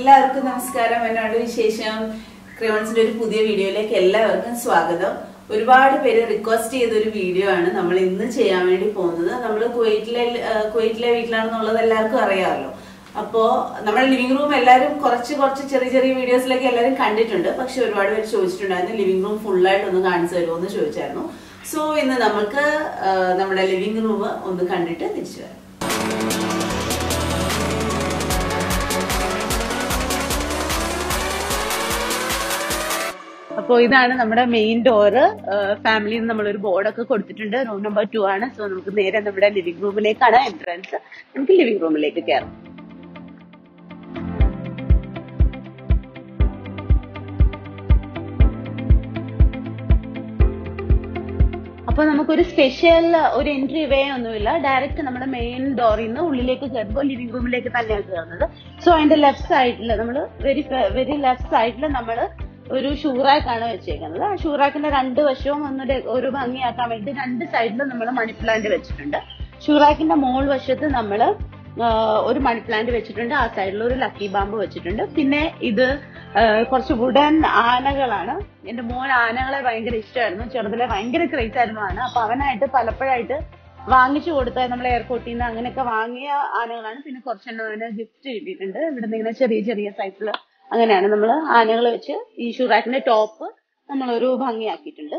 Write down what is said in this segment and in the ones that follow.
എല്ലാവർക്കും നമസ്കാരം എന്നാണ് വിശേഷം ക്രിയോൺസിന്റെ ഒരു പുതിയ വീഡിയോയിലേക്ക് എല്ലാവർക്കും സ്വാഗതം ഒരുപാട് പേര് റിക്വസ്റ്റ് ചെയ്ത ഒരു വീഡിയോ ആണ് നമ്മൾ ഇന്ന് ചെയ്യാൻ വേണ്ടി പോകുന്നത് നമ്മൾ കുവൈറ്റിലെ ആ, കുവൈറ്റിലെ വീട്ടിലാണെന്നുള്ളത് എല്ലാവർക്കും അറിയാമല്ലോ അപ്പോ നമ്മുടെ ലിവിംഗ് റൂം എല്ലാവരും കുറച്ച് കുറച്ച് ചെറിയ ചെറിയ വീഡിയോസിലൊക്കെ എല്ലാവരും കണ്ടിട്ടുണ്ട് പക്ഷെ ഒരുപാട് പേര് ചോദിച്ചിട്ടുണ്ടായിരുന്നു ലിവിംഗ് റൂം ഫുൾ ആയിട്ട് ഒന്ന് കാണിച്ചു തരുമോ എന്ന് ചോദിച്ചായിരുന്നു സോ ഇന്ന് നമുക്ക് ആ, നമ്മുടെ ലിവിംഗ് റൂം ഒന്ന് കണ്ടിട്ട് തിരിച്ചു വരാം അപ്പോൾ ഇതാണ് നമ്മുടെ മെയിൻ ഡോറ് ഫാമിലിയിൽ നിന്ന് നമ്മളൊരു ബോർഡൊക്കെ കൊടുത്തിട്ടുണ്ട് റൂം നമ്പർ ടു ആണ് സോ നമുക്ക് നേരെ നമ്മുടെ ലിവിംഗ് റൂമിലേക്കാണ് എൻട്രൻസ് നമുക്ക് ലിവിംഗ് റൂമിലേക്ക് കയറാം അപ്പൊ നമുക്കൊരു സ്പെഷ്യൽ ഒരു എൻട്രി വേ ഒന്നുമില്ല ഡയറക്റ്റ് നമ്മുടെ മെയിൻ ഡോറിൽ നിന്ന് ഉള്ളിലേക്ക് കയറുമ്പോൾ ലിവിംഗ് റൂമിലേക്ക് തന്നെയാണ് കയറുന്നത് സോ അതിന്റെ ലെഫ്റ്റ് സൈഡിൽ നമ്മൾ വെരി വെരി ലെഫ്റ്റ് സൈഡിൽ നമ്മൾ ഒരു ഷൂറാക്കാണ് വെച്ചേക്കുന്നത് ആ ഷൂറാക്കിന്റെ രണ്ട് വശവും ഒന്ന് ഡെ- ഒരു ഭംഗിയാക്കാൻ വേണ്ടി രണ്ട് സൈഡിലും നമ്മൾ മണി പ്ലാന്റ് വെച്ചിട്ടുണ്ട് ഷൂറാക്കിന്റെ മോൾ വശത്ത് നമ്മൾ ഒരു മണി പ്ലാന്റ് വെച്ചിട്ടുണ്ട് ആ സൈഡിൽ ഒരു ലക്കി ബാമ്പ് വെച്ചിട്ടുണ്ട് പിന്നെ ഇത് ആ, കുറച്ച് വുഡൻ ആനകളാണ് എന്റെ മോൻ ആനകളെ ഭയങ്കര ഇഷ്ടമായിരുന്നു ചെറുതിലെ ഭയങ്കര ക്രേസ് ആയിരുന്നു ആന അപ്പൊ അവനായിട്ട് പലപ്പോഴായിട്ട് വാങ്ങിച്ചു കൊടുത്ത നമ്മൾ എയർപോർട്ടിൽ നിന്ന് അങ്ങനെയൊക്കെ വാങ്ങിയ ആനകളാണ് പിന്നെ കുറച്ചെണ്ണം അവന് ഗിഫ്റ്റ് കിട്ടിയിട്ടുണ്ട് ഇവിടുന്ന് ഇങ്ങനെ ചെറിയ ചെറിയ സൈസിൽ അങ്ങനെയാണ് നമ്മൾ ആനകൾ വെച്ച് ഈ ഷൂറാക്കിന്റെ ടോപ്പ് നമ്മളൊരു ഭംഗിയാക്കിയിട്ടുണ്ട്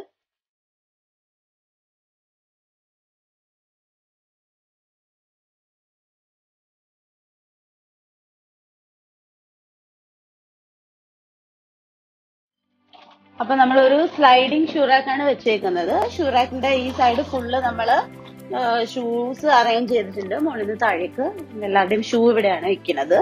അപ്പൊ നമ്മളൊരു സ്ലൈഡിങ് ഷൂറാക്കാണ് വെച്ചേക്കുന്നത് ഷൂറാക്കിന്റെ ഈ സൈഡ് ഫുള്ള് നമ്മള് ഷൂസ് അറേഞ്ച് ചെയ്തിട്ടുണ്ട് മുകളിൽ നിന്ന് താഴേക്ക് എല്ലാവരുടെയും ഷൂ ഇവിടെയാണ് വെക്കുന്നത്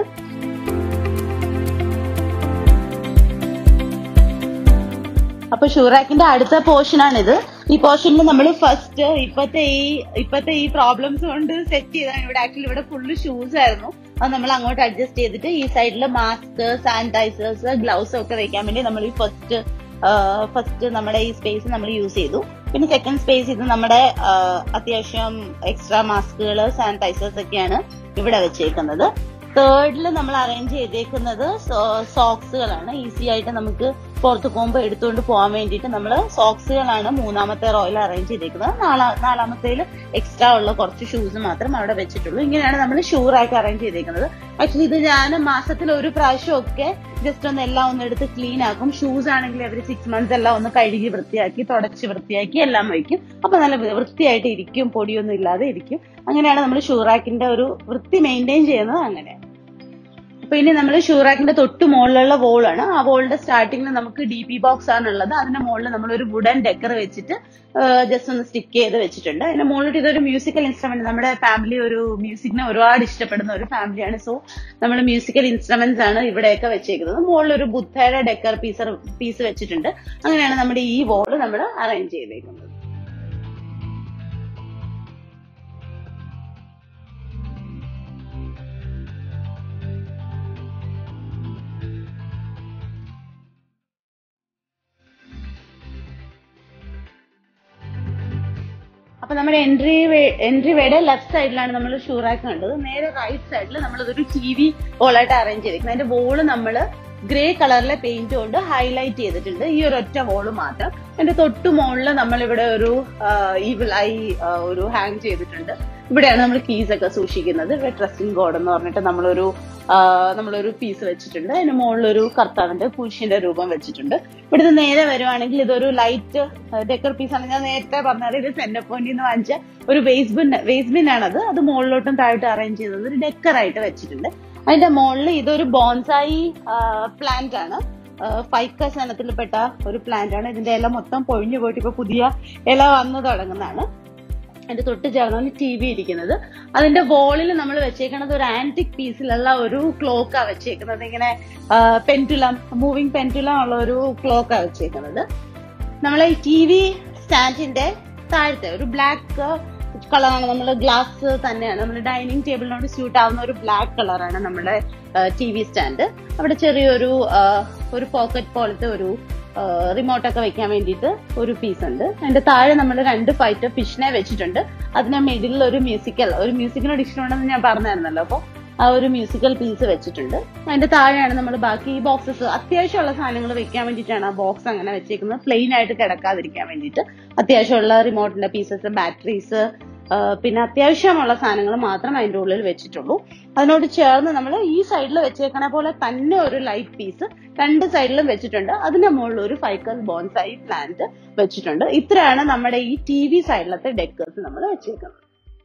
അപ്പൊ ഷൂറാക്കിന്റെ അടുത്ത പോർഷൻ ആണിത് ഈ പോർഷനിൽ നമ്മൾ ഫസ്റ്റ് ഇപ്പത്തെ ഈ ഇപ്പത്തെ ഈ പ്രോബ്ലംസ് കൊണ്ട് സെറ്റ് ചെയ്താണ് ഇവിടെ ആക്ച്വലി ഇവിടെ ഫുള്ള് ഷൂസ് ആയിരുന്നു അത് നമ്മൾ അങ്ങോട്ട് അഡ്ജസ്റ്റ് ചെയ്തിട്ട് ഈ സൈഡിൽ മാസ്ക് സാനിറ്റൈസേഴ്സ് ഗ്ലൗസ് ഒക്കെ വെക്കാൻ വേണ്ടി നമ്മൾ ഈ ഫസ്റ്റ് ഫസ്റ്റ് നമ്മുടെ ഈ സ്പേസ് നമ്മൾ യൂസ് ചെയ്തു പിന്നെ സെക്കൻഡ് സ്പേസ് ഇത് നമ്മുടെ ആ, അത്യാവശ്യം എക്സ്ട്രാ മാസ്കുകൾ സാനിറ്റൈസേഴ്സ് ഒക്കെയാണ് ഇവിടെ വെച്ചേക്കുന്നത് തേർഡിൽ നമ്മൾ അറേഞ്ച് ചെയ്തേക്കുന്നത് സോക്സുകളാണ് ഈസി ആയിട്ട് നമുക്ക് പുറത്ത് പോകുമ്പോൾ എടുത്തുകൊണ്ട് പോകാൻ വേണ്ടിയിട്ട് നമ്മൾ സോക്സുകളാണ് മൂന്നാമത്തെ റോയിൽ അറേഞ്ച് ചെയ്തേക്കുന്നത് നാലാ നാലാമത്തേൽ എക്സ്ട്രാ ഉള്ള കുറച്ച് ഷൂസ് മാത്രം അവിടെ വെച്ചിട്ടുള്ളൂ ഇങ്ങനെയാണ് നമ്മൾ ഷൂ റാക്ക് അറേഞ്ച് ചെയ്തേക്കുന്നത് ആക്ച്വലി ഇത് ഞാൻ മാസത്തിൽ ഒരു പ്രാവശ്യം ഒക്കെ ജസ്റ്റ് ഒന്ന് എല്ലാം ഒന്ന് എടുത്ത് ക്ലീൻ ആക്കും ഷൂസ് ആണെങ്കിൽ എവറി സിക്സ് മന്ത്സ് എല്ലാം ഒന്ന് കഴുകി വൃത്തിയാക്കി തുടച്ച് വൃത്തിയാക്കി എല്ലാം വയ്ക്കും അപ്പൊ നല്ല വൃ- വൃത്തിയായിട്ട് ഇരിക്കും പൊടിയൊന്നും ഇല്ലാതെ ഇരിക്കും അങ്ങനെയാണ് നമ്മൾ ഷൂ റാക്കിന്റെ ഒരു വൃത്തി മെയിൻറ്റെയിൻ ചെയ്യുന്നത് അങ്ങനെ അപ്പൊ ഇനി നമ്മൾ ഷൂറാക്കിന്റെ തൊട്ട് മുകളിലുള്ള വോളാണ് ആ വോളിന്റെ സ്റ്റാർട്ടിങ്ങിൽ നമുക്ക് ഡി പി ബോക്സ് ആണുള്ളത് അതിന്റെ മുകളിൽ നമ്മൾ ഒരു വുഡൻ ഡെക്കർ വെച്ചിട്ട് ജസ്റ്റ് ഒന്ന് സ്റ്റിക്ക് ചെയ്ത് വെച്ചിട്ടുണ്ട് അതിന്റെ മുകളിൽ ഇതൊരു മ്യൂസിക്കൽ ഇൻസ്ട്രുമെന്റ് നമ്മുടെ ഫാമിലി ഒരു മ്യൂസിക്കിനെ ഒരുപാട് ഇഷ്ടപ്പെടുന്ന ഒരു ഫാമിലിയാണ് സോ നമ്മൾ മ്യൂസിക്കൽ ഇൻസ്ട്രുമെന്റ്സ് ആണ് ഇവിടെയൊക്കെ വെച്ചേക്കുന്നത് മുകളിൽ ഒരു ബുദ്ധയുടെ ഡെക്കർ പീസ് പീസ് വെച്ചിട്ടുണ്ട് അങ്ങനെയാണ് നമ്മുടെ ഈ വോള് നമ്മൾ അറേഞ്ച് ചെയ്തേക്കുന്നത് അപ്പൊ നമ്മുടെ എൻട്രി എൻട്രി വേയുടെ ലെഫ്റ്റ് സൈഡിലാണ് നമ്മൾ ഷൂറാക്ക് കണ്ടത് നേരെ റൈറ്റ് സൈഡിൽ നമ്മൾ ഇതൊരു ടി വി വോളായിട്ട് അറേഞ്ച് ചെയ്തിരിക്കുന്നത് അതിന്റെ വോള് നമ്മൾ ഗ്രേ കളറിലെ പെയിന്റ് കൊണ്ട് ഹൈലൈറ്റ് ചെയ്തിട്ടുണ്ട് ഈ ഒരു ഒറ്റ വോള് മാത്രം അതിന്റെ തൊട്ട് മുകളിൽ നമ്മൾ ഇവിടെ ഒരു ഈവിൾ ഐ ഒരു ഹാങ് ചെയ്തിട്ടുണ്ട് ഇവിടെയാണ് നമ്മൾ കീസ് ഒക്കെ സൂക്ഷിക്കുന്നത് ഇവിടെ ട്രസ്റ്റിംഗ് ഗോഡ് എന്ന് പറഞ്ഞിട്ട് നമ്മളൊരു ആ, നമ്മളൊരു പീസ് വെച്ചിട്ടുണ്ട് അതിന് മുകളിലൊരു കർത്താവിന്റെ കുരിശിന്റെ രൂപം വെച്ചിട്ടുണ്ട് ഇവിടുന്ന് നേരെ വരുവാണെങ്കിൽ ഇതൊരു ലൈറ്റ് ഡെക്കർ പീസ് ആണ് ഞാൻ നേരത്തെ പറഞ്ഞത് ഇത് സെന്റർ പോയിന്റിൽ നിന്ന് വാങ്ങിച്ച ഒരു വേസ്റ്റ് ബിൻ വേസ്റ്റ് ബിൻ ആണത് അത് മുകളിലോട്ടും താഴോട്ടും അറേഞ്ച് ചെയ്തത് ഒരു ഡെക്കർ ആയിട്ട് വെച്ചിട്ടുണ്ട് അതിന്റെ മുകളിൽ ഇതൊരു ബോൺസായി പ്ലാന്റ് ആണ് ഫൈക്കസ് ഇനത്തിൽപ്പെട്ട ഒരു പ്ലാന്റ് ആണ് ഇതിന്റെ ഇല മൊത്തം പൊഴിഞ്ഞു പോയിട്ട് ഇപ്പൊ പുതിയ ഇല വന്നു തുടങ്ങുന്നതാണ് അതിന്റെ തൊട്ട് ചേർന്നാണ് ടി വി ഇരിക്കുന്നത് അതിന്റെ വോളിൽ നമ്മൾ വെച്ചേക്കുന്നത് ഒരു ആന്റിക് പീസിലുള്ള ഒരു ക്ലോക്കാ വെച്ചേക്കുന്നത് ഇങ്ങനെ പെൻറ്റുലം മൂവിങ് പെൻറ്റുലം ഉള്ള ഒരു ക്ലോക്കാ വെച്ചേക്കുന്നത് നമ്മളെ ഈ ടി വി സ്റ്റാൻഡിന്റെ താഴത്തെ ഒരു ബ്ലാക്ക് കളറാണ് നമ്മൾ ഗ്ലാസ് തന്നെയാണ് നമ്മൾ ഡൈനിങ് ടേബിളിനോട് സ്യൂട്ട് ആവുന്ന ഒരു ബ്ലാക്ക് കളറാണ് നമ്മുടെ ടി വി സ്റ്റാൻഡ് അവിടെ ചെറിയൊരു ആ, ഒരു പോക്കറ്റ് പോലത്തെ ഒരു റിമോട്ട് ഒക്കെ വെക്കാൻ വേണ്ടിയിട്ട് ഒരു പീസ് ഉണ്ട് അതിന്റെ താഴെ നമ്മൾ രണ്ട് ഫൈറ്റർ ഫിഷിനെ വെച്ചിട്ടുണ്ട് അതിന്റെ മിഡിലിൽ ഒരു മ്യൂസിക്കൽ ഒരു മ്യൂസിക്കിനോട് ഇഷ്ടമുണ്ടെന്ന് ഞാൻ പറഞ്ഞായിരുന്നല്ലോ അപ്പോൾ ആ ഒരു മ്യൂസിക്കൽ പീസ് വെച്ചിട്ടുണ്ട് അതിന്റെ താഴെയാണ് നമ്മൾ ബാക്കി ഈ ബോക്സസ് അത്യാവശ്യമുള്ള സാധനങ്ങൾ വെക്കാൻ വേണ്ടിയിട്ടാണ് ആ ബോക്സ് അങ്ങനെ വെച്ചേക്കുന്നത് പ്ലെയിൻ ആയിട്ട് കിടക്കാതിരിക്കാൻ വേണ്ടിയിട്ട് അത്യാവശ്യമുള്ള റിമോട്ടിന്റെ പീസസ് ബാറ്ററീസ് പിന്നെ അത്യാവശ്യമുള്ള സാധനങ്ങൾ മാത്രം അതിന്റെ ഉള്ളിൽ വെച്ചിട്ടുള്ളൂ അതിനോട് ചേർന്ന് നമ്മൾ ഈ സൈഡിൽ വെച്ചേക്കണ പോലെ തന്നെ ഒരു ലൈറ്റ് പീസ് രണ്ട് സൈഡിലും വെച്ചിട്ടുണ്ട് അതിന്റെ മുകളിൽ ഒരു ഫൈക്കൽ ബോൺസായി പ്ലാന്റ് വെച്ചിട്ടുണ്ട് ഇത്രയാണ് നമ്മുടെ ഈ ടി വി സൈഡിലത്തെ ഡെക്കേഴ്സ് നമ്മൾ വെച്ചേക്കുന്നത്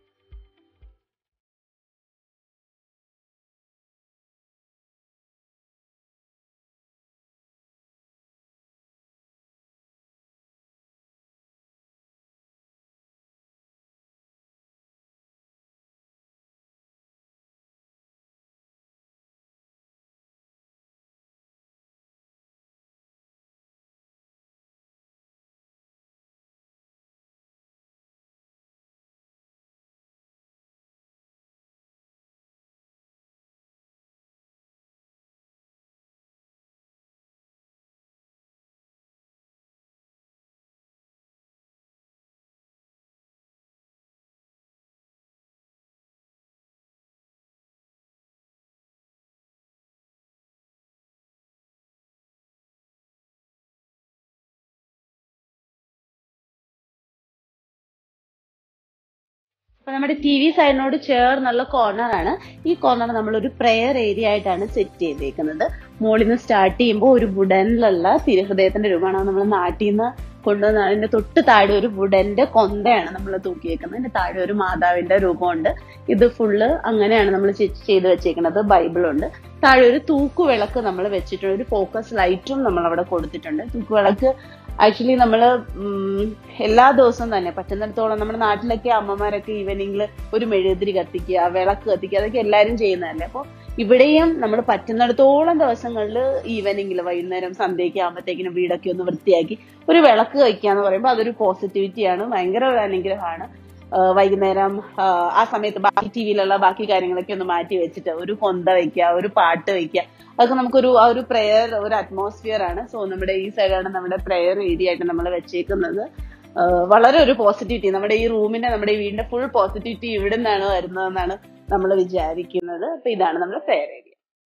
അപ്പൊ നമ്മുടെ ടി വി സൈഡിനോട് ചേർന്നുള്ള കോർണർ ആണ് ഈ കോർണർ നമ്മൾ ഒരു പ്രെയർ ഏരിയ ആയിട്ടാണ് സെറ്റ് ചെയ്തേക്കുന്നത് മുകളിൽ നിന്ന് സ്റ്റാർട്ട് ചെയ്യുമ്പോൾ ഒരു വുഡനിലുള്ള തിരുഹൃദയത്തിന്റെ രൂപമാണ് നമ്മൾ നാട്ടിൽ നിന്ന് കൊണ്ടുവന്ന അതിന്റെ തൊട്ട് താഴെ ഒരു വുഡന്റെ കൊന്തയാണ് നമ്മൾ തൂക്കിയേക്കുന്നത് അതിന്റെ താഴെ ഒരു മാതാവിന്റെ രൂപമുണ്ട് ഇത് ഫുള്ള് അങ്ങനെയാണ് നമ്മൾ ചെയ്ത് വെച്ചേക്കുന്നത് ബൈബിളുണ്ട് താഴെ ഒരു തൂക്കുവിളക്ക് നമ്മൾ വെച്ചിട്ടുണ്ട് ഒരു ഫോക്കസ് ലൈറ്റും നമ്മൾ അവിടെ കൊടുത്തിട്ടുണ്ട് തൂക്കുവിളക്ക് ആക്ച്വലി നമ്മൾ എല്ലാ ദിവസവും തന്നെ പറ്റുന്നിടത്തോളം നമ്മുടെ നാട്ടിലൊക്കെ അമ്മമാരൊക്കെ ഈവനിങ്ങിൽ ഒരു മെഴുകുതിരി കത്തിക്കുക വിളക്ക് കത്തിക്കുക അതൊക്കെ എല്ലാവരും ചെയ്യുന്നതല്ലേ അപ്പോൾ ഇവിടെയും നമ്മൾ പറ്റുന്നിടത്തോളം ദിവസങ്ങളിൽ ഈവനിങ്ങിൽ വൈകുന്നേരം സന്ധ്യയ്ക്ക് ആകുമ്പോഴത്തേക്കിനും വീടൊക്കെ ഒന്ന് വൃത്തിയാക്കി ഒരു വിളക്ക് വയ്ക്കുക എന്ന് പറയുമ്പോൾ അതൊരു പോസിറ്റിവിറ്റിയാണ് ഭയങ്കര ഒരു അനുഗ്രഹമാണ് വൈകുന്നേരം ആ സമയത്ത് ബാക്കി ടി വിയിലുള്ള ബാക്കി കാര്യങ്ങളൊക്കെ ഒന്ന് മാറ്റി വെച്ചിട്ട് ഒരു കൊന്ത വെക്കുക ഒരു പാട്ട് വെക്കുക അതൊക്കെ നമുക്കൊരു ആ ഒരു പ്രെയർ ഒരു അറ്റ്മോസ്ഫിയർ ആണ് സോ നമ്മുടെ ഈ സൈഡാണ് നമ്മുടെ പ്രെയർ ഏരിയ ആയിട്ട് നമ്മൾ വെച്ചേക്കുന്നത് വളരെ ഒരു പോസിറ്റിവിറ്റി നമ്മുടെ ഈ റൂമിന്റെ നമ്മുടെ ഈ വീടിന്റെ ഫുൾ പോസിറ്റിവിറ്റി ഇവിടെ നിന്നാണ് വരുന്നതെന്നാണ് നമ്മൾ വിചാരിക്കുന്നത് അപ്പൊ ഇതാണ് നമ്മുടെ പ്രെയർ ഏരിയ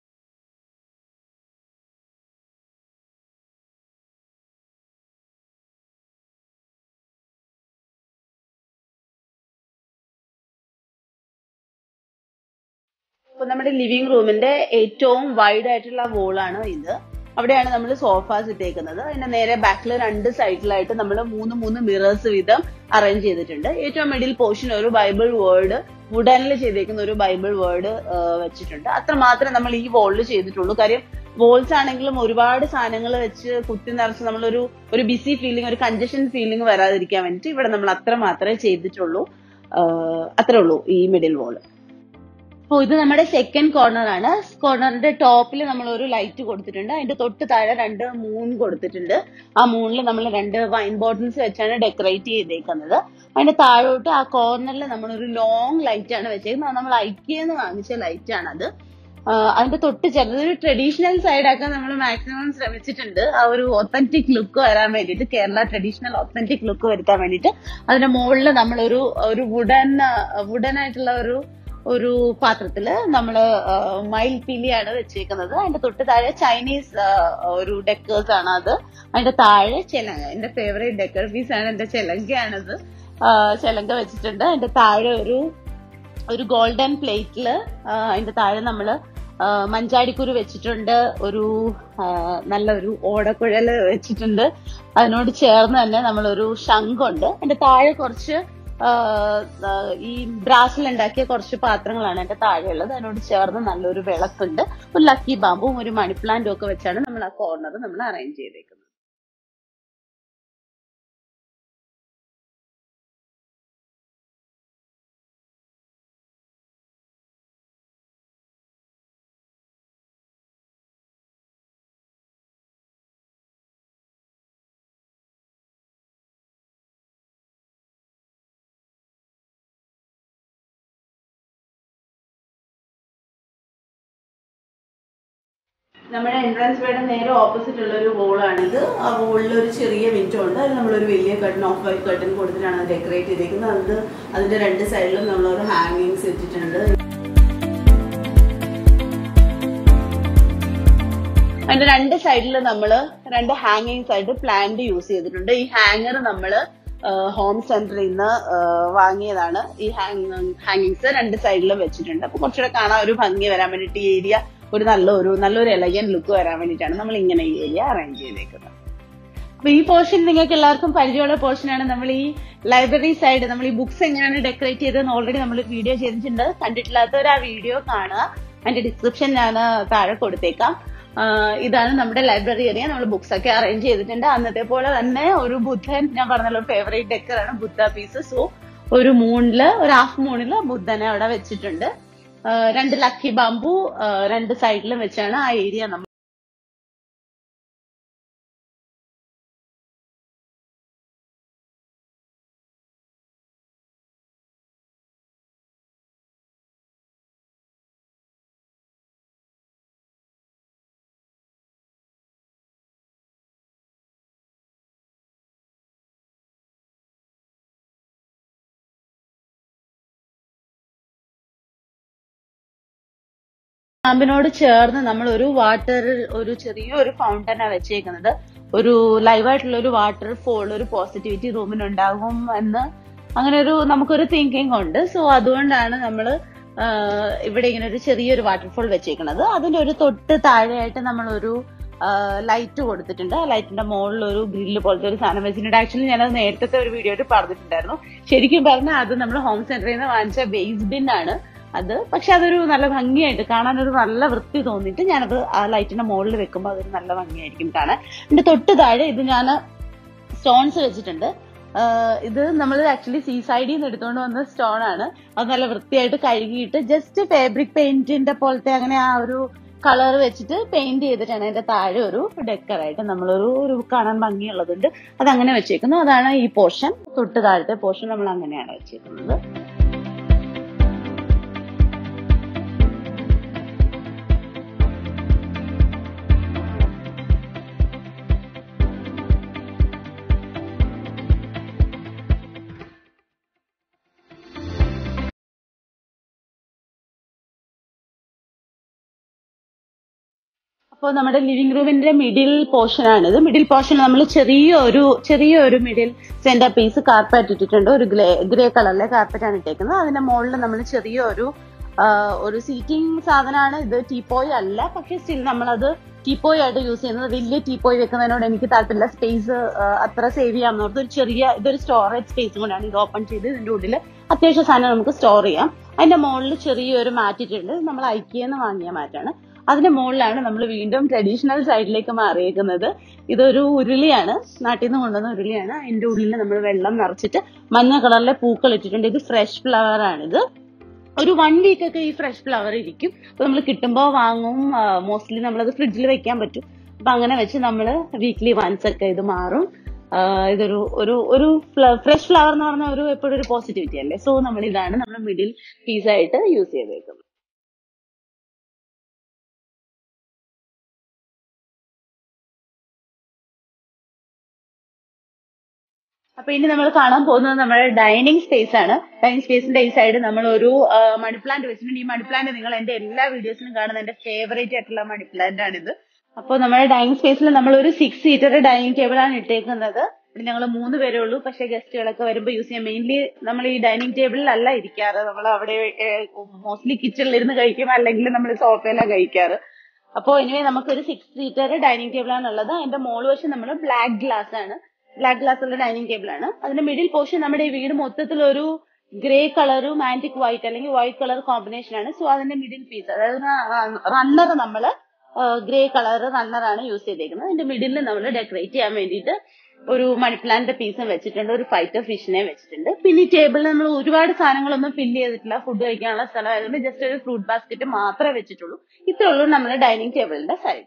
അപ്പൊ നമ്മുടെ ലിവിംഗ് റൂമിന്റെ ഏറ്റവും വൈഡ് ആയിട്ടുള്ള വോളാണ് ഇത് അവിടെയാണ് നമ്മൾ സോഫാസ് ഇട്ടേക്കുന്നത് അതിന്റെ നേരെ ബാക്കിൽ രണ്ട് സൈഡിലായിട്ട് നമ്മൾ മൂന്ന് മൂന്ന് മിറേഴ്സ് വീതം അറേഞ്ച് ചെയ്തിട്ടുണ്ട് ഏറ്റവും മിഡിൽ പോർഷൻ ഒരു ബൈബിൾ വേർഡ് വുഡനിൽ ചെയ്തേക്കുന്ന ഒരു ബൈബിൾ വേർഡ് വെച്ചിട്ടുണ്ട് അത്ര മാത്രമേ നമ്മൾ ഈ വോളിൽ ചെയ്തിട്ടുള്ളൂ കാര്യം വോൾസ് ആണെങ്കിലും ഒരുപാട് സാധനങ്ങൾ വെച്ച് കുത്തി നിറച്ച് നമ്മളൊരു ഒരു ബിസി ഫീലിംഗ് ഒരു കൺജഷൻ ഫീലിംഗ് വരാതിരിക്കാൻ വേണ്ടിയിട്ട് ഇവിടെ നമ്മൾ അത്ര മാത്രമേ ചെയ്തിട്ടുള്ളൂ അത്രേ ഉള്ളൂ ഈ മിഡിൽ വോള് അപ്പോൾ ഇത് നമ്മുടെ സെക്കൻഡ് കോർണർ ആണ് കോർണറിന്റെ ടോപ്പിൽ നമ്മൾ ഒരു ലൈറ്റ് കൊടുത്തിട്ടുണ്ട് അതിന്റെ തൊട്ട് താഴെ രണ്ട് മൂൺ കൊടുത്തിട്ടുണ്ട് ആ മൂണിൽ നമ്മൾ രണ്ട് വൈൻ ബോട്ടിൽസ് വെച്ചാണ് ഡെക്കറേറ്റ് ചെയ്തേക്കുന്നത് അതിന്റെ താഴോട്ട് ആ കോർണറിൽ നമ്മൾ ഒരു ലോങ് ലൈറ്റ് ആണ് വെച്ചേക്കുന്നത് അത് നമ്മൾ ഐക്യെന്ന് വാങ്ങിച്ച ലൈറ്റ് ആണ് അത് അതിന്റെ തൊട്ട് ചേർന്ന് ഒരു ട്രഡീഷണൽ സൈഡ് ആക്കാൻ നമ്മൾ മാക്സിമം ശ്രമിച്ചിട്ടുണ്ട് ആ ഒരു ഒത്തന്റിക് ലുക്ക് വരാൻ വേണ്ടിയിട്ട് കേരള ട്രഡീഷണൽ ഒത്തന്റിക് ലുക്ക് വരുത്താൻ വേണ്ടിയിട്ട് അതിന്റെ മുകളിൽ നമ്മൾ ഒരു ഒരു വുഡൻ വുഡൻ ആയിട്ടുള്ള ഒരു ഒരു പാത്രത്തില് നമ്മൾ മയിൽ പിലിയാണ് വെച്ചേക്കുന്നത് അതിന്റെ തൊട്ട് താഴെ ചൈനീസ് ഒരു ഡെക്കേഴ്സ് ആണ് അത് അതിന്റെ താഴെ ചെലങ്ക എന്റെ ഫേവറേറ്റ് ഡെക്കർ പീസ് ആണ് എന്റെ ചെലങ്കയാണത് ചെലങ്ക വെച്ചിട്ടുണ്ട് അതിന്റെ താഴെ ഒരു ഒരു ഗോൾഡൻ പ്ലേറ്റില് അതിന്റെ താഴെ നമ്മള് മഞ്ചാടിക്കുരു വെച്ചിട്ടുണ്ട് ഒരു നല്ലൊരു ഓടക്കുഴല് വെച്ചിട്ടുണ്ട് അതിനോട് ചേർന്ന് തന്നെ നമ്മളൊരു ശംഖുണ്ട് അതിന്റെ താഴെ കുറച്ച് ഈ ബ്രാസിൽ ഉണ്ടാക്കിയ കുറച്ച് പാത്രങ്ങളാണ് എന്റെ താഴെയുള്ളത് അതിനോട് ചേർന്ന് നല്ലൊരു വിളക്കുണ്ട് ഒരു ലക്കി ബാമ്പും ഒരു മണി പ്ലാന്റും ഒക്കെ വെച്ചാണ് നമ്മൾ ആ കോർണർ നമ്മൾ അറേഞ്ച് ചെയ്തേക്കുന്നത് നമ്മുടെ എൻട്രൻസ് വേയുടെ നേരെ ഓപ്പോസിറ്റ് ഉള്ള ഒരു വോളാണിത് ആ വോളിൽ ഒരു ചെറിയ വിൻഡോ ഉണ്ട് അതിൽ നമ്മളൊരു വലിയ കട്ടൺ ഓഫ് വൈറ്റ് കട്ടൺ കൊടുത്തിട്ടാണ് അത് ഡെക്കറേറ്റ് ചെയ്തിരിക്കുന്നത് അത് അതിന്റെ രണ്ട് സൈഡിലും നമ്മളൊരു ഹാങ്ങിങ്സ് ഇട്ടിട്ടുണ്ട് അതിന്റെ രണ്ട് സൈഡിൽ നമ്മൾ രണ്ട് ഹാങ്ങിങ്സ് ആയിട്ട് പ്ലാന്റ് യൂസ് ചെയ്തിട്ടുണ്ട് ഈ ഹാങ്ങർ നമ്മൾ ഹോം സെന്ററിൽ നിന്ന് വാങ്ങിയതാണ് ഈ ഹാങ്ങിങ്സ് രണ്ട് സൈഡിലും വെച്ചിട്ടുണ്ട് അപ്പൊ കുറച്ചുകൂടെ കാണാൻ ഒരു ഭംഗി വരാൻ വേണ്ടിയിട്ട് ഈ ഏരിയ ഒരു നല്ല ഒരു നല്ലൊരു എലഗൻ ലുക്ക് വരാൻ വേണ്ടിയിട്ടാണ് നമ്മൾ ഇങ്ങനെ ഈ ഏരിയ അറേഞ്ച് ചെയ്തേക്കുന്നത് അപ്പൊ ഈ പോർഷൻ നിങ്ങൾക്ക് എല്ലാവർക്കും പരിചയമുള്ള പോർഷനാണ് നമ്മൾ ഈ ലൈബ്രറി സൈഡ് നമ്മൾ ഈ ബുക്സ് എങ്ങനെയാണ് ഡെക്കറേറ്റ് ചെയ്തതെന്ന് ഓൾറെഡി നമ്മൾ വീഡിയോ ചെയ്തിട്ടുണ്ട് കണ്ടിട്ടില്ലാത്തവർ ആ വീഡിയോ കാണുക അതിന്റെ ഡിസ്ക്രിപ്ഷൻ ഞാൻ താഴെ കൊടുത്തേക്കാം ആഹ് ഇതാണ് നമ്മുടെ ലൈബ്രറി ഏരിയ നമ്മൾ ബുക്സ് ഒക്കെ അറേഞ്ച് ചെയ്തിട്ടുണ്ട് അന്നത്തെ പോലെ തന്നെ ഒരു ബുദ്ധൻ ഞാൻ പറഞ്ഞല്ലോ ഫേവറേറ്റ് ഡെക്കറാണ് ബുദ്ധ പീസ് സോ ഒരു മൂണില് ഒരു ഹാഫ് മൂണില് ബുദ്ധനെ അവിടെ വെച്ചിട്ടുണ്ട് ആഹ് രണ്ട് ലക്കി ബാമ്പു ആഹ് രണ്ട് സൈഡിലും വെച്ചാണ് ആ ഏരിയ നമ്മൾ ലാമ്പിനോട് ചേർന്ന് നമ്മൾ ഒരു വാട്ടർ ഒരു ചെറിയ ഒരു ഫൗണ്ടനാ വെച്ചേക്കുന്നത് ഒരു ലൈവായിട്ടുള്ള ഒരു വാട്ടർ ഫോൾ ഒരു പോസിറ്റിവിറ്റി റൂമിനുണ്ടാകും എന്ന് അങ്ങനെ ഒരു നമുക്കൊരു തിങ്കിങ് ഉണ്ട് സോ അതുകൊണ്ടാണ് നമ്മൾ ഇവിടെ ഇങ്ങനെ ഒരു ചെറിയൊരു വാട്ടർഫോൾ വെച്ചേക്കുന്നത് അതിന്റെ ഒരു തൊട്ട് താഴെയായിട്ട് നമ്മൾ ഒരു ലൈറ്റ് കൊടുത്തിട്ടുണ്ട് ആ ലൈറ്റിന്റെ മുകളിൽ ഒരു ഗ്രില്ല് പോലത്തെ ഒരു സാധനം വെച്ചിട്ടുണ്ട് ആക്ച്വലി ഞാനത് നേരത്തെ ഒരു വീഡിയോയിൽ പറഞ്ഞിട്ടുണ്ടായിരുന്നു ശരിക്കും പറഞ്ഞാൽ അത് നമ്മൾ ഹോം സെന്ററിൽ നിന്ന് വാങ്ങിച്ച ബേസ് ബിൻ ആണ് അത് പക്ഷെ അതൊരു നല്ല ഭംഗിയായിട്ട് കാണാൻ ഒരു നല്ല വൃത്തി തോന്നിയിട്ട് ഞാനത് ആ ലൈറ്റിന്റെ മുകളിൽ വെക്കുമ്പോൾ അതൊരു നല്ല ഭംഗിയായിരിക്കും കാണാൻ എന്റെ തൊട്ട് താഴെ ഇത് ഞാൻ സ്റ്റോൺസ് വെച്ചിട്ടുണ്ട് ആഹ് ഇത് നമ്മൾ ആക്ച്വലി സീ സൈഡിൽ നിന്ന് എടുത്തുകൊണ്ട് വന്ന സ്റ്റോൺ ആണ് അത് നല്ല വൃത്തിയായിട്ട് കഴുകിയിട്ട് ജസ്റ്റ് ഫാബ്രിക് പെയിന്റിന്റെ പോലത്തെ അങ്ങനെ ആ ഒരു കളർ വെച്ചിട്ട് പെയിന്റ് ചെയ്തിട്ടാണ് അതിന്റെ താഴെ ഒരു ഡെക്കറായിട്ട് നമ്മളൊരു ഒരു കാണാൻ ഭംഗിയുള്ളതുണ്ട് അത് അങ്ങനെ വെച്ചേക്കുന്നു അതാണ് ഈ പോർഷൻ തൊട്ട് താഴത്തെ പോർഷൻ നമ്മൾ അങ്ങനെയാണ് വെച്ചേക്കുന്നത് അപ്പോൾ നമ്മുടെ ലിവിംഗ് റൂമിന്റെ മിഡിൽ പോർഷൻ ആണിത് മിഡിൽ പോർഷൻ നമ്മൾ ചെറിയ ഒരു ചെറിയ ഒരു മിഡിൽ സെന്റർ പീസ് കാർപ്പറ്റ് ഇട്ടിട്ടുണ്ട് ഒരു ഗ്രേ ഗ്രേ കളറിലെ കാർപ്പറ്റ് ആണ് ഇട്ടേക്കുന്നത് അതിന്റെ മുകളിൽ നമ്മൾ ചെറിയ ഒരു ആ, ഒരു സീറ്റിംഗ് സാധനമാണ് ഇത് ടീപ്പോയ് അല്ല പക്ഷെ സ്റ്റിൽ നമ്മളത് ടീപ്പോയ് ആയിട്ട് യൂസ് ചെയ്യുന്നത് വലിയ ടീപ്പോയ് വെക്കുന്നതിനോട് എനിക്ക് താല്പര്യമില്ല സ്പേസ് അത്ര സേവ് ചെയ്യാമെന്നോർത്ത് ഒരു ചെറിയ ഇതൊരു സ്റ്റോറേജ് സ്പേസ് കൊണ്ടാണ് ഇത് ഓപ്പൺ ചെയ്ത് ഇതിന്റെ ഉള്ളിൽ അത്യാവശ്യം സാധനം നമുക്ക് സ്റ്റോർ ചെയ്യാം അതിന്റെ മുകളിൽ ചെറിയൊരു മാറ്റ് ഇട്ടിട്ടുണ്ട് ഇത് നമ്മൾ ഐക്കിയെന്ന് വാങ്ങിയ മാറ്റാണ് അതിന്റെ മുകളിലാണ് നമ്മൾ വീണ്ടും ട്രഡീഷണൽ സൈഡിലേക്ക് മാറിയേക്കുന്നത് ഇതൊരു ഉരുളിയാണ് നാട്ടിൽ നിന്ന് കൊണ്ടുവന്ന ഉരുളിയാണ് അതിന്റെ ഉള്ളിൽ നമ്മൾ വെള്ളം നിറച്ചിട്ട് മഞ്ഞ കളറിലെ പൂക്കൾ ഇട്ടിട്ടുണ്ട് ഇത് ഫ്രഷ് ഫ്ലവർ ആണിത് ഒരു വൺ വീക്ക് ഒക്കെ ഈ ഫ്രഷ് ഫ്ലവർ ഇരിക്കും അപ്പൊ നമ്മൾ കിട്ടുമ്പോൾ വാങ്ങും മോസ്റ്റ്ലി നമ്മളത് ഫ്രിഡ്ജിൽ വെക്കാൻ പറ്റും അപ്പൊ അങ്ങനെ വെച്ച് നമ്മൾ വീക്ക്ലി വൺസ് ഒക്കെ ഇത് മാറും ആ, ഇതൊരു ഒരു ഒരു ഫ്രഷ് ഫ്ലവർ എന്ന് പറഞ്ഞ ഒരു എപ്പോഴും ഒരു പോസിറ്റിവിറ്റി അല്ലേ സോ നമ്മൾ ഇതാണ് നമ്മൾ മിഡിൽ പീസ് ആയിട്ട് യൂസ് ചെയ്തേക്കുന്നത് അപ്പൊ ഇനി നമ്മൾ കാണാൻ പോകുന്നത് നമ്മുടെ ഡൈനിങ് സ്പേസ് ആണ് ഡൈനിങ് സ്പേസിന്റെ ഈ സൈഡ് നമ്മൾ ഒരു മണി പ്ലാന്റ് വെച്ചിട്ടുണ്ട് ഈ മണി പ്ലാന്റ് നിങ്ങൾ എന്റെ എല്ലാ വീഡിയോസിലും കാണുന്ന എന്റെ ഫേവറേറ്റ് ആയിട്ടുള്ള മണി പ്ലാന്റ് ആണിത് അപ്പോൾ നമ്മുടെ ഡൈനിങ് സ്പേസിൽ നമ്മൾ ഒരു സിക്സ് സീറ്റർ ഡൈനിങ് ടേബിൾ ആണ് ഇട്ടേക്കുന്നത് ഇവിടെ ഞങ്ങൾ മൂന്ന് പേരേ ഉള്ളൂ പക്ഷേ ഗസ്റ്റുകളൊക്കെ വരുമ്പോൾ യൂസ് ചെയ്യാൻ മെയിൻലി നമ്മൾ ഈ ഡൈനിങ് ടേബിളിലല്ല ഇരിക്കാറ് നമ്മൾ അവിടെ മോസ്റ്റ്ലി കിച്ചണിൽ ഇരുന്ന് കഴിക്കും അല്ലെങ്കിൽ നമ്മൾ സോഫയിലാണ് കഴിക്കാറ് അപ്പോൾ ഇനി നമുക്കൊരു സിക്സ് സീറ്റർ ഡൈനിങ് ടേബിൾ ആണ് ഉള്ളത് അതിന്റെ മോൾ വശം നമ്മൾ ബ്ലാക്ക് ഗ്ലാസ് ആണ് ബ്ലാക്ക് ഗ്ലാസ് ഉള്ള ഡൈനിങ് ടേബിൾ ആണ് അതിന്റെ മിഡിൽ പോർഷൻ നമ്മുടെ ഈ വീട് മൊത്തത്തിൽ ഒരു ഗ്രേ കളറും ആന്റിക് വൈറ്റ് അല്ലെങ്കിൽ വൈറ്റ് കളർ കോമ്പിനേഷൻ ആണ് സോ അതിന്റെ മിഡിൽ പീസ് അതായത് റണ്ണർ നമ്മൾ ഗ്രേ കളർ റണ്ണർ ആണ് യൂസ് ചെയ്തേക്കുന്നത് അതിന്റെ മിഡിൽ നമ്മൾ ഡെക്കറേറ്റ് ചെയ്യാൻ വേണ്ടിയിട്ട് ഒരു മണി പ്ലാന്റ് പീസും വെച്ചിട്ടുണ്ട് ഒരു ഫൈറ്റർ ഫിഷിനെ വെച്ചിട്ടുണ്ട് പിന്നെ ഈ ടേബിളിൽ നമ്മൾ ഒരുപാട് സാധനങ്ങളൊന്നും ഫില്ല് ചെയ്തിട്ടില്ല ഫുഡ് കഴിക്കാനുള്ള സ്ഥലമായതുകൊണ്ട് ജസ്റ്റ് ഒരു ഫ്രൂട്ട് ബാസ്ക്കറ്റ് മാത്രമേ വെച്ചിട്ടുള്ളൂ ഇത്രേ ഉള്ളൂ നമ്മുടെ ഡൈനിങ് ടേബിളിന്റെ സൈഡ്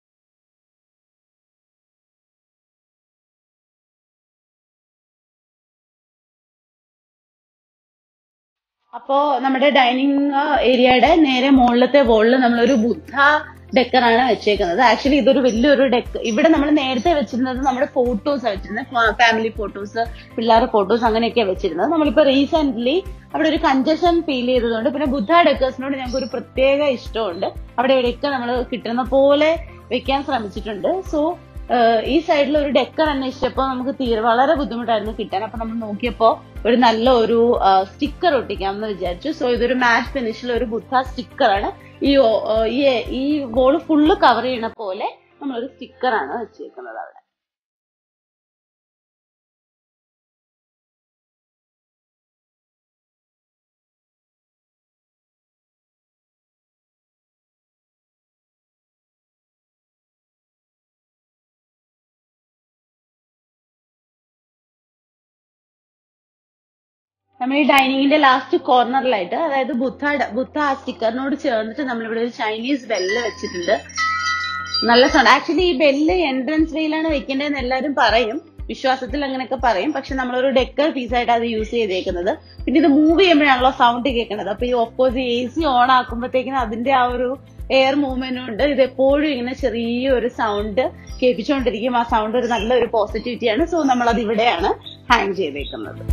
അപ്പോ നമ്മുടെ ഡൈനിങ് ഏരിയയുടെ നേരെ മുകളിലത്തെ വോളിൽ നമ്മളൊരു ബുദ്ധ ഡെക്കറാണ് വെച്ചേക്കുന്നത് ആക്ച്വലി ഇതൊരു വലിയൊരു ഡെക്ക് ഇവിടെ നമ്മൾ നേരത്തെ വെച്ചിരുന്നത് നമ്മുടെ ഫോട്ടോസ് വെച്ചിരുന്നത് ഫാമിലി ഫോട്ടോസ് പിള്ളേരുടെ ഫോട്ടോസ് അങ്ങനെയൊക്കെ വെച്ചിരുന്നത് നമ്മളിപ്പോ റീസെന്റ് അവിടെ ഒരു കഞ്ചഷൻ ഫീൽ ചെയ്തതുകൊണ്ട് പിന്നെ ബുദ്ധ ഡെക്കേഴ്സിനോട് ഞങ്ങൾക്ക് ഒരു പ്രത്യേക ഇഷ്ടമുണ്ട് അവിടെ ഇവിടെയൊക്കെ നമ്മൾ കിട്ടുന്ന പോലെ വെക്കാൻ ശ്രമിച്ചിട്ടുണ്ട് സോ ഈ സൈഡിൽ ഒരു ഡെക്കർ അന്വേഷിച്ചപ്പോൾ നമുക്ക് തീരെ വളരെ ബുദ്ധിമുട്ടായിരുന്നു കിട്ടാൻ അപ്പൊ നമ്മൾ നോക്കിയപ്പോ ഒരു നല്ല ഒരു സ്റ്റിക്കർ ഒട്ടിക്കാം എന്ന് വിചാരിച്ചു സോ ഇതൊരു മാറ്റ് ഫിനിഷിൽ ഒരു ബുദ്ധ സ്റ്റിക്കറാണ് ഈ ഓ- ഏഹ് ഈ ഈ വോള് ഫുള്ള് കവർ ചെയ്യണ പോലെ നമ്മളൊരു സ്റ്റിക്കറാണ് വെച്ചേക്കുന്നത് അവിടെ നമ്മൾ ഈ ഡൈനിങ്ങിന്റെ ലാസ്റ്റ് കോർണറിലായിട്ട് അതായത് ബുദ്ധ ബുദ്ധ ആ സ്റ്റിക്കറിനോട് ചേർന്നിട്ട് നമ്മളിവിടെ ഒരു ചൈനീസ് ബെല്ല് വെച്ചിട്ടുണ്ട് നല്ല സൗണ്ട് ആക്ച്വലി ഈ ബെല്ല് എൻട്രൻസ് വേയിലാണ് വെക്കേണ്ടതെന്ന് എല്ലാവരും പറയും വിശ്വാസത്തിൽ അങ്ങനെയൊക്കെ പറയും പക്ഷെ നമ്മളൊരു ഡെക്കർ പീസായിട്ട് അത് യൂസ് ചെയ്തേക്കുന്നത് പിന്നെ ഇത് മൂവ് ചെയ്യുമ്പോഴാണല്ലോ സൗണ്ട് കേൾക്കുന്നത് അപ്പൊ ഈ ഓപ്പോസ് എ സി ഓൺ ആക്കുമ്പോഴത്തേക്കിനും അതിന്റെ ആ ഒരു എയർ മൂവ്മെന്റ് ഉണ്ട് ഇത് എപ്പോഴും ഇങ്ങനെ ചെറിയൊരു സൗണ്ട് കേൾപ്പിച്ചുകൊണ്ടിരിക്കും ആ സൗണ്ട് ഒരു നല്ലൊരു പോസിറ്റിവിറ്റിയാണ് സോ നമ്മൾ അത് ഇവിടെയാണ് ഹാങ് ചെയ്തേക്കുന്നത്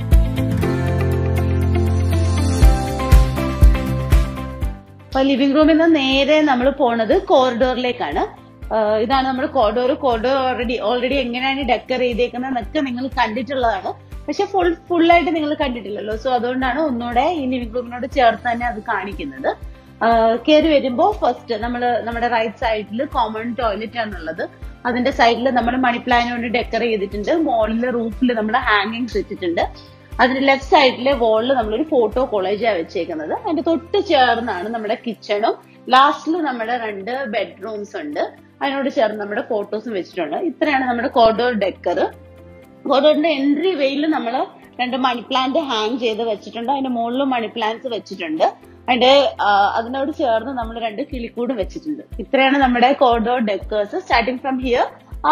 അപ്പൊ ലിവിംഗ് റൂമിൽ നിന്ന് നേരെ നമ്മൾ പോണത് കോറിഡോറിലേക്കാണ് ആഹ് ഇതാണ് നമ്മുടെ കോറിഡോർ കോറിഡോർ ഓൾറെഡി ഓൾറെഡി എങ്ങനെയാണ് ഡെക്കർ ചെയ്തേക്കുന്നത് എന്നൊക്കെ നിങ്ങൾ കണ്ടിട്ടുള്ളതാണ് പക്ഷെ ഫുൾ ഫുൾ ആയിട്ട് നിങ്ങൾ കണ്ടിട്ടില്ലല്ലോ സോ അതുകൊണ്ടാണ് ഒന്നുകൂടെ ഈ ലിവിംഗ് റൂമിനോട് ചേർത്ത് തന്നെ അത് കാണിക്കുന്നത് കയറി വരുമ്പോൾ ഫസ്റ്റ് നമ്മൾ നമ്മുടെ റൈറ്റ് സൈഡിൽ കോമൺ ടോയ്ലറ്റ് ആണുള്ളത് അതിന്റെ സൈഡിൽ നമ്മൾ മണി പ്ലാന്റ് കൊണ്ട് ഡെക്കർ ചെയ്തിട്ടുണ്ട് മോളിലെ റൂഫിൽ നമ്മൾ ഹാങ്ങിങ്സ് വെച്ചിട്ടുണ്ട് അതിന്റെ ലെഫ്റ്റ് സൈഡിലെ വോളിൽ നമ്മളൊരു ഫോട്ടോ കോളേജാണ് വെച്ചേക്കുന്നത് അതിന്റെ തൊട്ട് ചേർന്നാണ് നമ്മുടെ കിച്ചണും ലാസ്റ്റിൽ നമ്മുടെ രണ്ട് ബെഡ്റൂംസ് ഉണ്ട് അതിനോട് ചേർന്ന് നമ്മുടെ ഫോട്ടോസും വെച്ചിട്ടുണ്ട് ഇത്രയാണ് നമ്മുടെ കോഡോർ ഡെക്കർ കോഡോറിന്റെ എൻട്രി വെയിൽ നമ്മൾ രണ്ട് മണി പ്ലാന്റ് ഹാങ് ചെയ്ത് വെച്ചിട്ടുണ്ട് അതിന്റെ മുകളിലും മണി പ്ലാന്റ്സ് വെച്ചിട്ടുണ്ട് അതിന്റെ ആ, അതിനോട് ചേർന്ന് നമ്മൾ രണ്ട് കിളിക്കൂടും വെച്ചിട്ടുണ്ട് ഇത്രയാണ് നമ്മുടെ corridor decors starting from here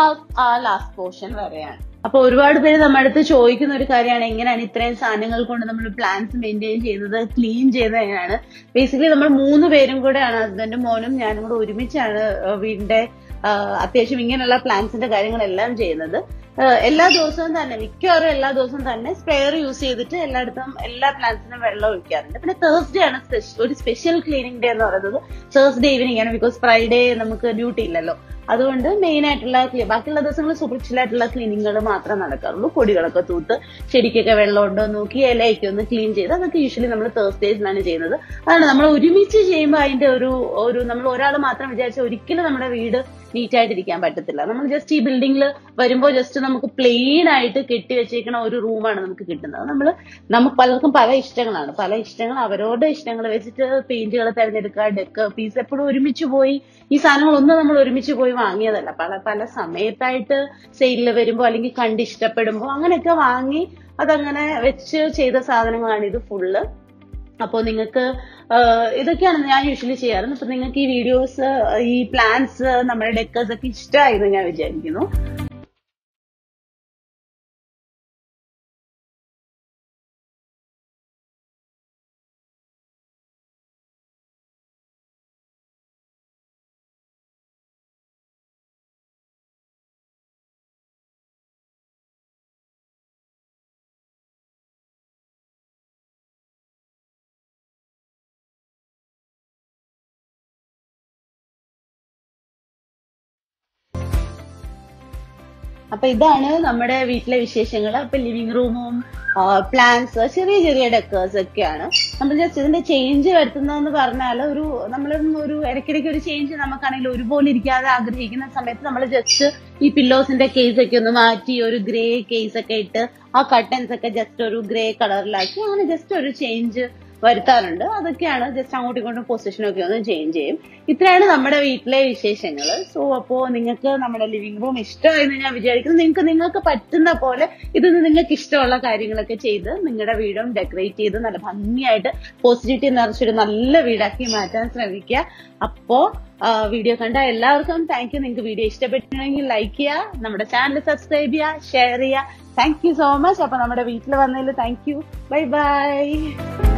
ആ ലാസ്റ്റ് പോർഷൻ വരെയാണ് അപ്പൊ ഒരുപാട് പേര് നമ്മുടെ അടുത്ത് ചോദിക്കുന്ന ഒരു കാര്യമാണ് എങ്ങനെയാണ് ഇത്രയും സാധനങ്ങൾ കൊണ്ട് നമ്മൾ പ്ലാന്റ്സ് മെയിൻറ്റെയിൻ ചെയ്യുന്നത് ക്ലീൻ ചെയ്യുന്നത് എങ്ങനെയാണ് ബേസിക്കലി നമ്മൾ മൂന്ന് പേരും കൂടെയാണ് ഹസ്ബൻഡും മോനും ഞാനും കൂടെ ഒരുമിച്ചാണ് ആ, വീടിന്റെ ആ, അത്യാവശ്യം ഇങ്ങനെയുള്ള പ്ലാന്റ്സിന്റെ കാര്യങ്ങളെല്ലാം ചെയ്യുന്നത് ആ, എല്ലാ ദിവസവും തന്നെ മിക്കവാറും എല്ലാ ദിവസവും തന്നെ സ്പ്രെയർ യൂസ് ചെയ്തിട്ട് എല്ലായിടത്തും എല്ലാ പ്ലാന്റ്സിനും വെള്ളം ഒഴിക്കാറുണ്ട് പിന്നെ തേഴ്സ്ഡേ ആണ് സ്പെഷ്- ഒരു സ്പെഷ്യൽ ക്ലീനിങ് ഡേ എന്ന് പറയുന്നത് തേഴ്സ്ഡേ ഈവനിങ് ആണ് ബിക്കോസ് ഫ്രൈഡേ നമുക്ക് ഡ്യൂട്ടി ഇല്ലല്ലോ അതുകൊണ്ട് മെയിൻ ആയിട്ടുള്ള ക്ലീ ബാക്കിയുള്ള ദിവസങ്ങളിൽ സൂപ്പർഫിഷ്യൽ ആയിട്ടുള്ള ക്ലീനിങ്ങുകൾ മാത്രമേ നടക്കാറുള്ളൂ പൊടികളൊക്കെ തൂത്ത് ചെടിക്കൊക്കെ വെള്ളം ഉണ്ടോ എന്ന് നോക്കി ഇലയൊക്കെ ഒന്ന് ക്ലീൻ ചെയ്ത് അതൊക്കെ യൂഷ്വലി നമ്മൾ തേഴ്സ്ഡേസിലാണ് ചെയ്യുന്നത് അതാണ് നമ്മൾ ഒരുമിച്ച് ചെയ്യുമ്പോൾ അതിന്റെ ഒരു ഒരു നമ്മൾ ഒരാൾ മാത്രം വിചാരിച്ച ഒരിക്കലും നമ്മുടെ വീട് നീറ്റ് ആയിട്ടിരിക്കാൻ പറ്റത്തില്ല നമ്മൾ ജസ്റ്റ് ഈ ബിൽഡിങ്ങിൽ വരുമ്പോൾ ജസ്റ്റ് നമുക്ക് പ്ലെയിൻ ആയിട്ട് കെട്ടി വെച്ചേക്കുന്ന ഒരു റൂമാണ് നമുക്ക് കിട്ടുന്നത് നമ്മൾ നമുക്ക് പലർക്കും പല ഇഷ്ടങ്ങളാണ് പല ഇഷ്ടങ്ങൾ അവരവരുടെ ഇഷ്ടങ്ങൾ വെച്ചിട്ട് പെയിന്റുകൾ തിരഞ്ഞെടുക്കുക ഡെക്ക് പീസ് എപ്പോഴും ഒരുമിച്ച് പോയി ഈ സാധനങ്ങളൊന്നും നമ്മൾ ഒരുമിച്ച് പോയി വാങ്ങിയതല്ല പല പല സമയത്തായിട്ട് സെയിലിൽ വരുമ്പോൾ അല്ലെങ്കിൽ കണ്ട് ഇഷ്ടപ്പെടുമ്പോൾ അങ്ങനെയൊക്കെ വാങ്ങി അതങ്ങനെ വെച്ച് ചെയ്ത സാധനങ്ങളാണ് ഇത് ഫുള്ള് അപ്പോൾ നിങ്ങൾക്ക് ഇതൊക്കെയാണ് ഞാൻ യൂഷ്വലി ചെയ്യാറ് അപ്പൊ നിങ്ങൾക്ക് ഈ വീഡിയോസ് ഈ പ്ലാൻസ് നമ്മുടെ ഡെക്കേഴ്സ് ഒക്കെ ഇഷ്ടമായി എന്ന് ഞാൻ വിചാരിക്കുന്നു അപ്പൊ ഇതാണ് നമ്മുടെ വീട്ടിലെ വിശേഷങ്ങൾ അപ്പൊ ലിവിംഗ് റൂമും പ്ലാന്റ്സ് ചെറിയ ചെറിയ ഡെക്കേഴ്സ് ഒക്കെയാണ് നമ്മൾ ജസ്റ്റ് ഇതിന്റെ ചേഞ്ച് വരുത്തുന്നതെന്ന് പറഞ്ഞാൽ ഒരു നമ്മൾ ഒരു ഇടയ്ക്കിടയ്ക്ക് ഒരു ചേഞ്ച് നമുക്കാണെങ്കിൽ ഒരുപോലെ ഇരിക്കാതെ ആഗ്രഹിക്കുന്ന സമയത്ത് നമ്മൾ ജസ്റ്റ് ഈ പില്ലോസിന്റെ കേസ് ഒക്കെ ഒന്ന് മാറ്റി ഒരു ഗ്രേ കേസ് ഒക്കെ ഇട്ട് ആ കട്ടൻസ് ഒക്കെ ജസ്റ്റ് ഒരു ഗ്രേ കളറിലാക്കി അങ്ങനെ ജസ്റ്റ് ഒരു ചേഞ്ച് വരുത്താറുണ്ട് അതൊക്കെയാണ് ജസ്റ്റ് അങ്ങോട്ടും ഇങ്ങോട്ടും പൊസിഷനൊക്കെ ഒന്ന് ചേഞ്ച് ചെയ്യും ഇത്രയാണ് നമ്മുടെ വീട്ടിലെ വിശേഷങ്ങൾ സോ അപ്പോ നിങ്ങൾക്ക് നമ്മുടെ ലിവിംഗ് റൂം ഇഷ്ടമായെന്ന് ഞാൻ വിചാരിക്കുന്നു നിങ്ങൾക്ക് നിങ്ങൾക്ക് പറ്റുന്ന പോലെ ഇത് നിങ്ങൾക്ക് ഇഷ്ടമുള്ള കാര്യങ്ങളൊക്കെ ചെയ്ത് നിങ്ങളുടെ വീടും ഡെക്കറേറ്റ് ചെയ്ത് നല്ല ഭംഗിയായിട്ട് പോസിറ്റിവിറ്റി നിറച്ചൊരു നല്ല വീടാക്കി മാറ്റാൻ ശ്രമിക്കുക അപ്പോ വീഡിയോ കണ്ട എല്ലാവർക്കും താങ്ക് യു നിങ്ങൾക്ക് വീഡിയോ ഇഷ്ടപ്പെട്ടിട്ടുണ്ടെങ്കിൽ ലൈക്ക് ചെയ്യുക നമ്മുടെ ചാനൽ സബ്സ്ക്രൈബ് ചെയ്യുക ഷെയർ ചെയ്യുക താങ്ക് യു സോ മച്ച് അപ്പൊ നമ്മുടെ വീട്ടിൽ വന്നതിൽ താങ്ക് യു ബൈ ബൈ